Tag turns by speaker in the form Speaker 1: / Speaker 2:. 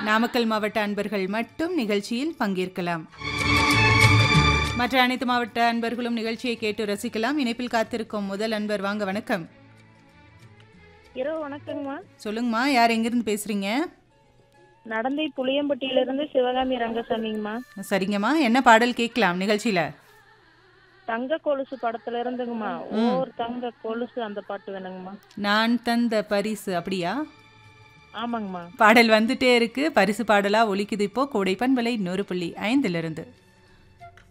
Speaker 1: நாமக்கல் மாவட்ட அன்பர்கள் மட்டும் நிகழ்ச்சியில் பங்கேற்கலாம் மற்ற அனைத்து மாவட்ட அன்பர்களும் நிகழ்ச்சியை கேட்டு ரசிக்கலாம் இணைப்பில் காத்திருக்கும் முதல் அன்பர் வாங்க வணக்கம்
Speaker 2: இரவு வணக்கங்கம்மா
Speaker 1: சொல்லுங்கம்மா யார் எங்கிருந்து பேசுறீங்க
Speaker 2: நடந்தை புளியம்பட்டியிலிருந்து சிவகாமி ரங்கசாமிங்கம்மா
Speaker 1: சரிங்கம்மா என்ன பாடல் கேட்கலாம் நிகழ்ச்சியில
Speaker 2: தங்க கொலுசு படத்துல இருந்துங்கம்மா ஓர் தங்க கொலுசு அந்த பாட்டு வேணுங்கம்மா
Speaker 1: நான் தந்த பரிசு அப்படியா
Speaker 2: ஆமாங்கம்மா
Speaker 1: பாடல் வந்துட்டே இருக்கு பரிசு பாடலா ஒலிக்குது இப்போ கோடைப்பன் விலை நூறு புள்ளி ஐந்துல இருந்து